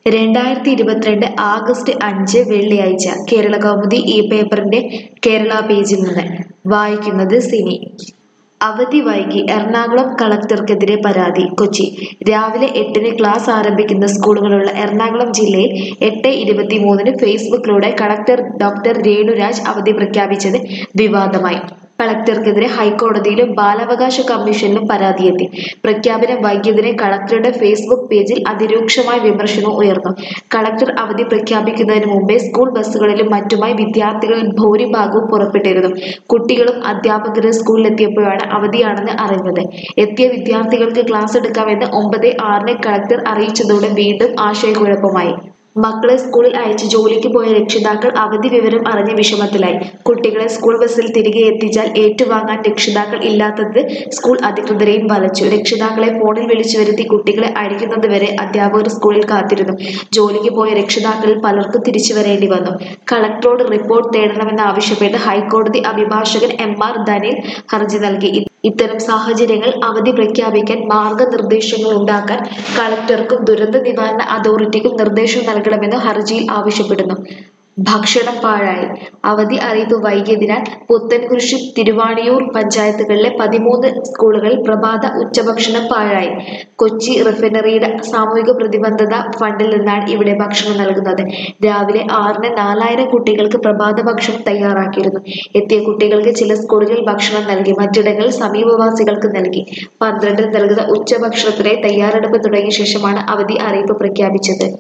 രണ്ടായിരത്തി ഇരുപത്തിരണ്ട് ആഗസ്റ്റ് അഞ്ച് വെള്ളിയാഴ്ച കേരള കൗമുദി ഈ പേപ്പറിന്റെ കേരള പേജിൽ നിന്ന് വായിക്കുന്നത് സിനി അവധി വൈകി എറണാകുളം കളക്ടർക്കെതിരെ പരാതി കൊച്ചി രാവിലെ എട്ടിന് ക്ലാസ് ആരംഭിക്കുന്ന സ്കൂളുകളുള്ള എറണാകുളം ജില്ലയിൽ എട്ട് ഇരുപത്തിമൂന്നിന് ഫേസ്ബുക്കിലൂടെ കളക്ടർ ഡോക്ടർ രേണുരാജ് അവധി പ്രഖ്യാപിച്ചത് വിവാദമായി കളക്ടർക്കെതിരെ ഹൈക്കോടതിയിലും ബാലാവകാശ കമ്മീഷനിലും പരാതിയെത്തി പ്രഖ്യാപനം വൈകിയതിന് കളക്ടറുടെ ഫേസ്ബുക്ക് പേജിൽ അതിരൂക്ഷമായ വിമർശനവും ഉയർന്നു കളക്ടർ അവധി പ്രഖ്യാപിക്കുന്നതിന് മുമ്പേ സ്കൂൾ ബസ്സുകളിലും മറ്റുമായി വിദ്യാർത്ഥികളിൽ ഭൂരിഭാഗവും പുറപ്പെട്ടിരുന്നു കുട്ടികളും അധ്യാപകരും സ്കൂളിലെത്തിയപ്പോഴാണ് അവധിയാണെന്ന് അറിഞ്ഞത് എത്തിയ വിദ്യാർത്ഥികൾക്ക് ക്ലാസ് എടുക്കാമെന്ന് ഒമ്പത് ആറിന് കളക്ടർ അറിയിച്ചതോടെ വീണ്ടും ആശയക്കുഴപ്പമായി മക്കളെ സ്കൂളിൽ അയച്ച് ജോലിക്ക് പോയ രക്ഷിതാക്കൾ അവധി വിവരം അറിഞ്ഞ് വിഷമത്തിലായി കുട്ടികളെ സ്കൂൾ ബസ്സിൽ തിരികെ എത്തിച്ചാൽ ഏറ്റുവാങ്ങാൻ രക്ഷിതാക്കൾ ഇല്ലാത്തത് സ്കൂൾ അധികൃതരെയും വലച്ചു രക്ഷിതാക്കളെ ഫോണിൽ വിളിച്ചു വരുത്തി കുട്ടികളെ അഴിക്കുന്നത് വരെ അധ്യാപകർ സ്കൂളിൽ കാത്തിരുന്നു ജോലിക്ക് പോയ രക്ഷിതാക്കളിൽ പലർക്കും തിരിച്ചു വരേണ്ടി വന്നു കളക്ടറോട് റിപ്പോർട്ട് തേടണമെന്നാവശ്യപ്പെട്ട് ഹൈക്കോടതി അഭിഭാഷകൻ എം ആർ ധനിൽ ഹർജി നൽകി ഇത്തരം സാഹചര്യങ്ങൾ അവധി പ്രഖ്യാപിക്കാൻ മാർഗനിർദ്ദേശങ്ങൾ ഉണ്ടാക്കാൻ കളക്ടർക്കും ദുരന്ത നിവാരണ അതോറിറ്റിക്കും നിർദ്ദേശം നൽകണമെന്ന് ഹർജിയിൽ ആവശ്യപ്പെടുന്നു ഭക്ഷണം പാഴായി അവധി അറിയിപ്പ് വൈകിയതിനാൽ പുത്തൻകുരിശ് തിരുവാണിയൂർ പഞ്ചായത്തുകളിലെ പതിമൂന്ന് സ്കൂളുകളിൽ പ്രഭാത ഉച്ചഭക്ഷണം പാഴായി കൊച്ചി റിഫൈനറിയുടെ സാമൂഹിക പ്രതിബദ്ധത ഫണ്ടിൽ നിന്നാണ് ഇവിടെ ഭക്ഷണം നൽകുന്നത് രാവിലെ ആറിന് നാലായിരം കുട്ടികൾക്ക് പ്രഭാത ഭക്ഷണം തയ്യാറാക്കിയിരുന്നു എത്തിയ കുട്ടികൾക്ക് ചില സ്കൂളുകളിൽ ഭക്ഷണം നൽകി മറ്റിടങ്ങളിൽ സമീപവാസികൾക്ക് നൽകി പന്ത്രണ്ടിന് നൽകുന്ന ഉച്ചഭക്ഷണത്തിനായി തയ്യാറെടുപ്പ് തുടങ്ങിയ ശേഷമാണ് അവധി അറിയിപ്പ് പ്രഖ്യാപിച്ചത്